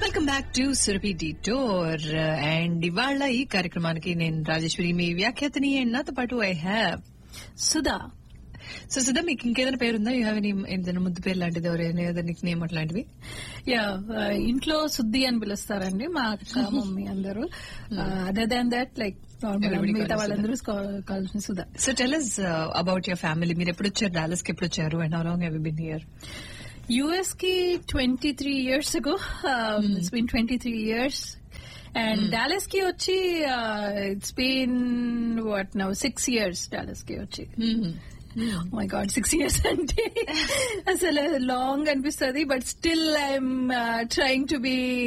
welcome back to Surabhi Detroit and ఇవాళ ఈ కార్యక్రమానికి నేను రాజేశ్వరి మీ వ్యాఖ్యాతని అండ్ నాతో పాటు I have Sudha so Sudha మీకు ఇంకేదైనా పేరుందా యూ హ్యావ్ ఎనీ ఏదైనా ముద్దు పేరు లాంటిది ఎవరైనా ఏదైనా నిక్ నేమ్ అట్లాంటివి యా ఇంట్లో శుద్ధి అని పిలుస్తారండి మా అక్క మమ్మీ అందరూ other than that like Everybody మిగతా calls వాళ్ళందరూ కాల్సిన Sudha so tell us about your family మీరు ఎప్పుడు వచ్చారు డాలస్ కి ఎప్పుడు వచ్చారు and how long have been here US కి twenty three years ago it's been twenty three years and Dallas కి వచ్చి it's been what now six years Dallas కి వచ్చి మై గాడ్ సిక్స్ ఇయర్స్ అంటే అసలు లాంగ్ అనిపిస్తుంది but still I'm trying to B